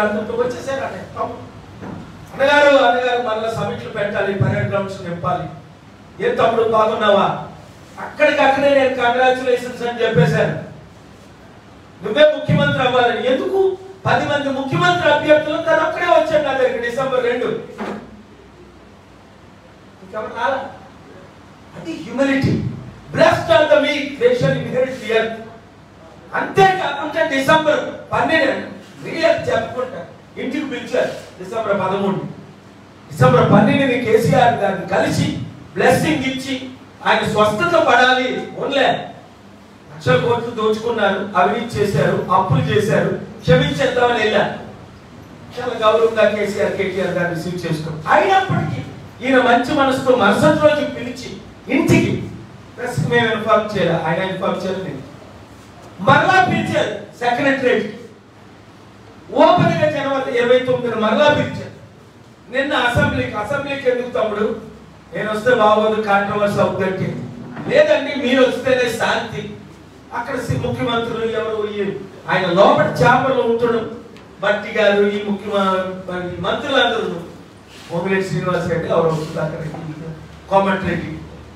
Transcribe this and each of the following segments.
అందరితో వచ్చేసారు అన్నయ్య పాపం. అన్నగారు అన్నగారు మళ్ళీ సమిట్లు పెట్టాలి పరేడ్ గ్రౌండ్స్ నింపాలి ఏ తమ్ముడు బాగున్నావా అక్కడికక్కడే నేను కంగ్రాచులేషన్స్ అని చెప్పేశాను నువ్వే ముఖ్యమంత్రి అవ్వాలని ఎందుకు పది మంది ముఖ్యమంత్రి అభ్యర్థులు తను ఒక్కడే వచ్చాడు నా దగ్గరికి డిసెంబర్ రెండు ఇంకెవరు రాలా అది humility blessed are the weak they shall inherit the earth అంతేకాకుండా డిసెంబర్ పన్నెండు రియల్ చెప్పుకుంటా ఇంటికి పిలిచారు డిసెంబర్ పదమూడు డిసెంబర్ పన్నెండుని కేసీఆర్ గారిని కలిసి బ్లెస్సింగ్ ఇచ్చి ఆయన స్వస్థత పడాలి ఓన్లే లక్షల కోట్లు దోచుకున్నారు అవినీతి చేశారు అప్పులు చేశారు క్షమించేద్దామని వెళ్ళారు చాలా గౌరవంగా కేసీఆర్ కేటీఆర్ గారు రిసీవ్ చేసుకున్నారు అయినప్పటికీ ఈయన మంచి మనసుతో మరుసటి రోజు పిలిచి ఇంటికి ప్రెస్ మేము ఇన్ఫార్మ్ చేయాలి ఆయన ఇన్ఫార్మ్ చేయాలి నేను మరలా పిలిచారు సెక్రటరేట్ ఓపెన్ గా జనవరి ఇరవై తొమ్మిది మరలా పిలిచారు నిన్న అసెంబ్లీకి అసెంబ్లీకి ఎందుకు తమ్ముడు నేను వస్తే బాగోదు కాంట్రవర్సీ అవుతుందంటే లేదండి మీరు వస్తేనే శాంతి అక్కడ సి- ముఖ్యమంత్రులు ఎవరు ఈ- ఆయన లోపల చేపలు ఉంటడం బట్టి గారు ఈ ముఖ్యమంత్రి మంత్రులందరూ మొగిలేటి శ్రీనివాస్ రెడ్డి ఎవరు సుధాకర్ రెడ్డి కోమటి రెడ్డి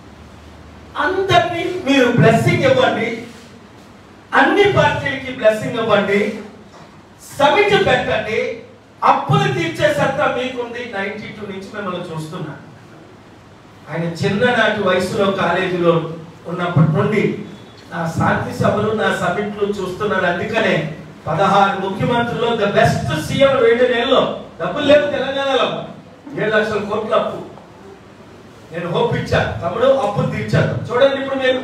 అందరినీ మీరు బ్లెస్సింగ్ ఇవ్వండి అన్ని పార్టీలకి బ్లెస్సింగ్ ఇవ్వండి సమిట్ పెట్టండి అప్పులు తీర్చే సత్తా మీకుంది నైన్టీ టూ నుంచి మిమ్మల్ని చూస్తున్నా ఆయన చిన్ననాటి వయసులో కాలేజీలో ఉన్నప్పటి నుండి నా శాంతి సభలు నా సమిట్లు చూస్తున్నాడు అందుకనే పదహారు ముఖ్యమంత్రులు ద బెస్ట్ సీఎం రెండు నెలల్లో డబ్బులు లేవు తెలంగాణలో ఏడు లక్షల కోట్ల అప్పు నేను హోప్ ఇచ్చా తమ్ముడు అప్పు తీర్చాను చూడండి ఇప్పుడు మీరు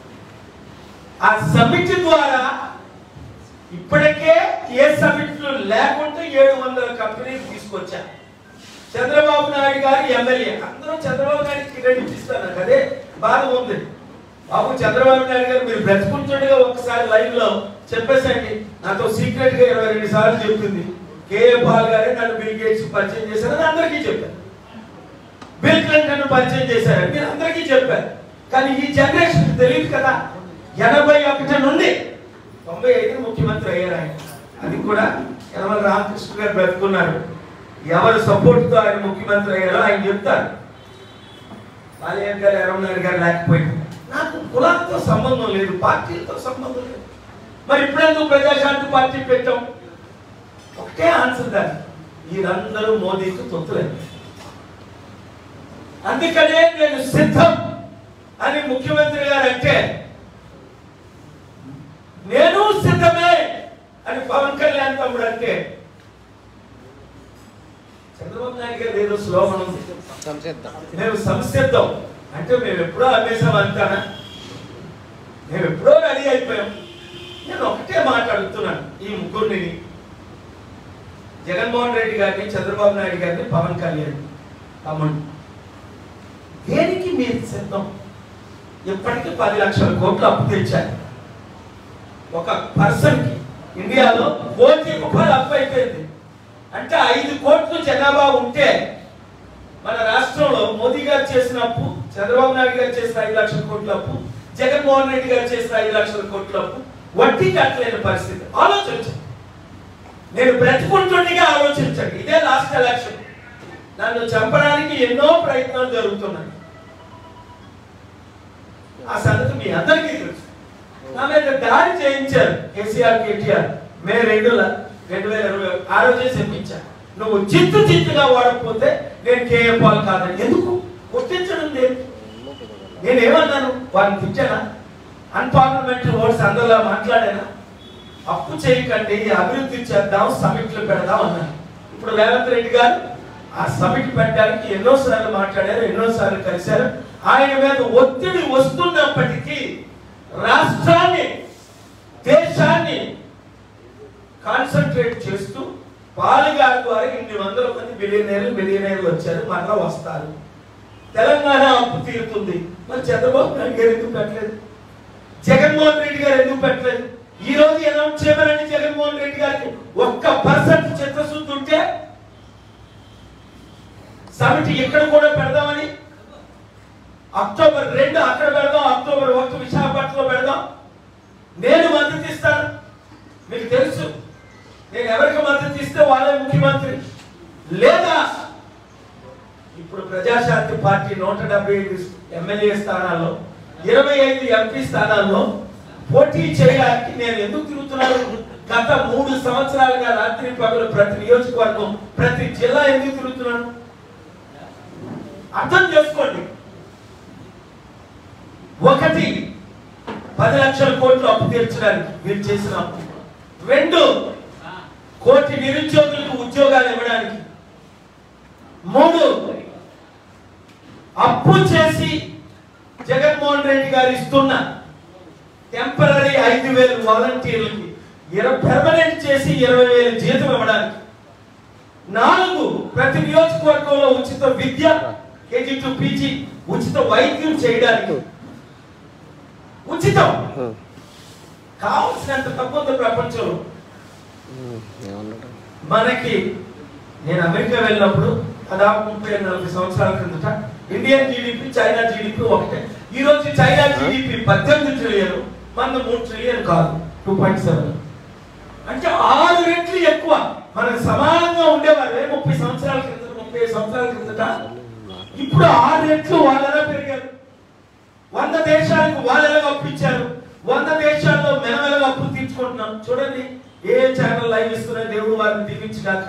ఆ సమిట్ ద్వారా ఇప్పటికే ఏ సమిట్లు లేకుంటే ఏడు వందల కంపెనీలు తీసుకొచ్చా చంద్రబాబు నాయుడు గారు ఎమ్మెల్యే అందరూ చంద్రబాబు నాయుడుకి క్రెడిట్ ఇస్తారు నాకు అదే బాధ ఉంది బాబు చంద్రబాబు నాయుడు గారు మీరు బ్రతుకుంటుండగా ఒకసారి లైవ్ లో చెప్పేసండి నాతో సీక్రెట్ గా ఇరవై రెండు సార్లు చెప్తుంది కేఏ పాల్ గారే నన్ను బిల్ గేట్స్ పరిచయం చేశారని అందరికీ చెప్పారు బిల్ క్లింటన్ పరిచయం చేశారు మీరు అందరికీ చెప్పారు కానీ ఈ జనరేషన్ తెలియదు కదా ఎనభై ఒకటి నుండి తొంభై ఐదు ముఖ్యమంత్రి అయ్యారు ఆయన అది కూడా యనమల రామకృష్ణ గారు బ్రతుకున్నారు ఎవరు సపోర్ట్ తో ఆయన ముఖ్యమంత్రి అయ్యారో ఆయన చెప్తారు బాలయ్య గారు ఎర్రమనాయుడు గారు లేకపోయింది నాకు కులాలతో సంబంధం లేదు పార్టీలతో సంబంధం లేదు మరి ఇప్పుడెందుకు ప్రజాశాంతి పార్టీ పెట్టాం ఒకటే ఆన్సర్ దాన్ని మీరందరూ మోదీకి తొత్తులేదు అందుకనే నేను సిద్ధం అని ముఖ్యమంత్రి గారు అంటే నేను సిద్ధమే అని పవన్ కళ్యాణ్ తమ్ముడు అంటే చంద్రబాబు నాయుడు గారు ఏదో స్లోగన్ ఉంది సంసిద్ధం మేము సంసిద్ధం అంటే మేము ఎప్పుడో అమ్మేసాం అంటానా మేము ఎప్పుడో రెడీ అయిపోయాం నేను ఒకటే మాట అడుగుతున్నాను ఈ ముగ్గురిని జగన్మోహన్ రెడ్డి గారిని చంద్రబాబు నాయుడు గారిని పవన్ కళ్యాణ్ తమ్ముడు దేనికి మీరు సిద్ధం ఇప్పటికీ పది లక్షల కోట్లు అప్పు తెచ్చారు ఒక పర్సన్ కి ఇండియాలో కోటి రూపాయలు అప్పు అయిపోయింది అంటే ఐదు కోట్లు జనాభా ఉంటే మన రాష్ట్రంలో మోదీ గారు చేసిన అప్పు చంద్రబాబు నాయుడు గారు చేసిన ఐదు లక్షల కోట్ల అప్పు జగన్మోహన్ రెడ్డి గారు చేసిన ఐదు లక్షల కోట్ల అప్పు వడ్డీ కట్టలేని పరిస్థితి ఆలోచించండి నేను బ్రతుకుంటుండగా ఆలోచించండి ఇదే లాస్ట్ ఎలక్షన్ నన్ను చంపడానికి ఎన్నో ప్రయత్నాలు జరుగుతున్నాయి ఆ సంగతి మీ అందరికీ తెలుసు నా మీద దాడి చేయించారు కేసీఆర్ కేటీఆర్ మే రెండు రెండు వేల ఇరవై ఆ రోజే చెప్పించాను నువ్వు చిత్తు చిత్తుగా వాడకపోతే నేను కేఏ పాల్ కాదని ఎందుకు కొట్టించడం లేదు నేనేమన్నాను వారిని తిట్టానా అన్పార్లమెంటరీ ఓట్స్ అందరిలా మాట్లాడానా అప్పు చేయకండి అభివృద్ధి చేద్దాం సమిట్లు పెడదాం అన్నాను ఇప్పుడు రేవంత్ రెడ్డి గారు ఆ సమిట్ పెట్టడానికి ఎన్నో సార్లు మాట్లాడారు ఎన్నో సార్లు కలిశారు ఆయన మీద ఒత్తిడి వస్తున్నప్పటికీ రాష్ట్రాన్ని దేశాన్ని కాన్సన్ట్రేట్ చేస్తూ పాలుగారి ద్వారా ఇన్ని వందల మంది బిలియనీర్లు బిలియనీర్లు వచ్చారు మరలా వస్తారు తెలంగాణ అప్పు తీరుతుంది మరి చంద్రబాబు నాయుడు గారు ఎందుకు పెట్టలేదు జగన్మోహన్ రెడ్డి గారు ఎందుకు పెట్టలేదు ఈ రోజు అనౌన్స్ చేయమనండి జగన్మోహన్ రెడ్డి గారికి ఒక్క పర్సెంట్ చిత్తశుద్ధి ఉంటే సమిట్ ఇక్కడ కూడా పెడదామని అక్టోబర్ రెండు అక్కడ పెడదాం అక్టోబర్ ఒకటి విశాఖపట్నంలో పెడదాం నేను మద్దతు ఇస్తాను మీకు తెలుసు నేను ఎవరికి మద్దతు ఇస్తాను ఇస్తే వాళ్ళే ముఖ్యమంత్రి లేదా ఇప్పుడు ప్రజాశాంతి పార్టీ నూట డెబ్బై ఐదు ఎమ్మెల్యే స్థానాల్లో ఇరవై ఐదు ఎంపీ స్థానాల్లో పోటీ చేయడానికి నేను ఎందుకు తిరుగుతున్నాను గత మూడు సంవత్సరాలుగా రాత్రి పగలు ప్రతి నియోజకవర్గం ప్రతి జిల్లా ఎందుకు తిరుగుతున్నాను అర్థం చేసుకోండి ఒకటి పది లక్షల కోట్లు అప్పు తీర్చడానికి మీరు చేసిన అప్పు రెండు కోటి నిరుద్యోగులకు ఉద్యోగాలు ఇవ్వడానికి మూడు అప్పు చేసి జగన్మోహన్ రెడ్డి గారు ఇస్తున్న టెంపరీ ఐదు వేలు వాలంటీర్లకి ఇరవై పెర్మనెంట్ చేసి ఇరవై వేలు జీతం ఇవ్వడానికి నాలుగు ప్రతి నియోజకవర్గంలో ఉచిత విద్య కేజీ టు పీజీ ఉచిత వైద్యం చేయడానికి ఉచితం కావలసినంత తక్కువ ఉంది ప్రపంచంలో ఏమన్నాడు మనకి నేను అమెరికా వెళ్ళినప్పుడు దాదాపు ముప్పై నలభై సంవత్సరాల క్రిందట ఇండియన్ జీడిపి చైనా జీడిపి ఒకటే ఈ రోజు చైనా జీడిపి పద్దెనిమిది ట్రిలియన్ మన మూడు ట్రిలియన్ కాదు టూ పాయింట్ సెవెన్ అంటే ఆరు రెట్లు ఎక్కువ మనకు సమానంగా ఉండేవారు ముప్పై సంవత్సరాల క్రిందట ముప్పై ఐదు సంవత్సరాల క్రిందట ఇప్పుడు ఆరు రెట్లు వాళ్ళలా పెరిగారు వంద దేశాలకు వాళ్ళెలాగ అప్పు ఇచ్చారు వంద దేశాల్లో మెనమెలగా అప్పు తీర్చుకుంటున్నాం చూడండి ఏ ఛానల్ లైవ్ ఇస్తున్నాయి దేవుడు వారిని దీవించగాక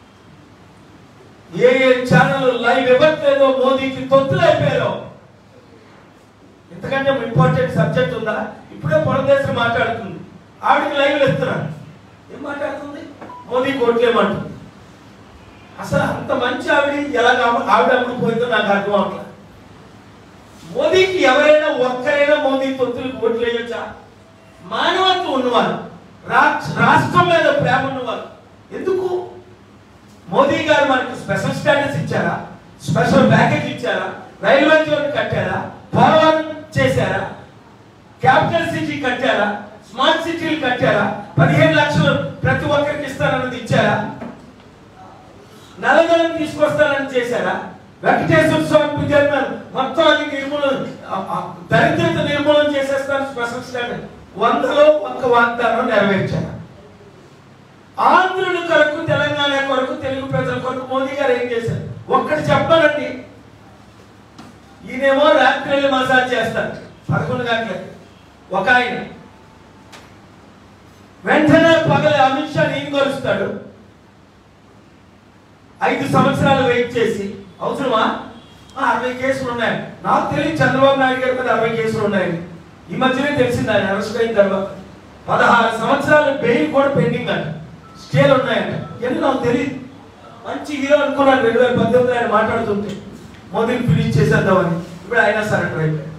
ఏ ఏ ఛానల్ లైవ్ ఇవ్వట్లేదో మోదీకి తొత్తులు అయిపోయారో ఇంతకంటే ఇంపార్టెంట్ సబ్జెక్ట్ ఉందా ఇప్పుడే పొరదేశం మాట్లాడుతుంది ఆవిడకి లైవ్ ఇస్తున్నాను ఏం మాట్లాడుతుంది మోదీ కోట్లేమంటుంది అసలు అంత మంచి ఆవిడ ఎలా కావ- ఆవిడ అప్పుడు పోయిందో నాకు అర్థం అవట్లేదు మోదీకి ఎవరైనా ఒక్కరైనా మోదీ తొత్తులకు ఓట్లు వేయొచ్చా మానవత్వం ఉన్నవారు రా- రాష్ట్రం మీద ప్రేమ ఉన్నవారు ఎందుకు మోదీ గారు మనకు స్పెషల్ స్టేటస్ ఇచ్చారా స్పెషల్ ప్యాకేజ్ ఇచ్చారా రైల్వే జోన్ కట్టారా పోలవరం చేశారా క్యాపిటల్ సిటీ కట్టారా స్మార్ట్ సిటీలు కట్టారా పదిహేను లక్షలు ప్రతి ఒక్కరికి ఇస్తారన్నది ఇచ్చారా నల్లగలం తీసుకొస్తానని చేశారా వెంకటేశ్వర స్వామి పూజారి మొత్తం అన్ని నిర్మూలన ఆ- ఆ దరిద్రత నిర్మూలన చేసేస్తాను స్పెషల్ స్టాండర్డ్ వందలో ఒక్క వాగ్దానం నెరవేర్చారు ఆంధ్రుల కొరకు తెలంగాణ కొరకు తెలుగు ప్రజల కొరకు మోదీ గారు ఏం చేశారు ఒక్కటి చెప్పాలండి ఈయనేమో రాత్రి వెళ్ళి మసాజ్ చేస్తారు పదకొండు గంటలకి ఒక ఆయన వెంటనే పగల అమిత్ షా నేను కలుస్తాడు ఐదు సంవత్సరాలు వెయిట్ చేసి అవసరమా ఆ, అరవై కేసులు ఉన్నాయి నాకు తెలియదు చంద్రబాబు నాయుడు గారి మీద అరవై కేసులు ఉన్నాయని ఈ మధ్యనే తెలిసింది ఆయన అరెస్ట్ అయిన తర్వాత పదహారు సంవత్సరాలు బెయిల్ కూడా పెండింగ్ అంట స్టేలు ఉన్నాయంట ఎన్ని నాకు తెలియదు మంచి హీరో అనుకున్నాను రెండు వేల పద్దెనిమిది ఆయన మాట్లాడుతుంటే మోదీని ఫినిష్ చేసేద్దామని ఇప్పుడు ఆయన సరెండర్ అయిపోయాడు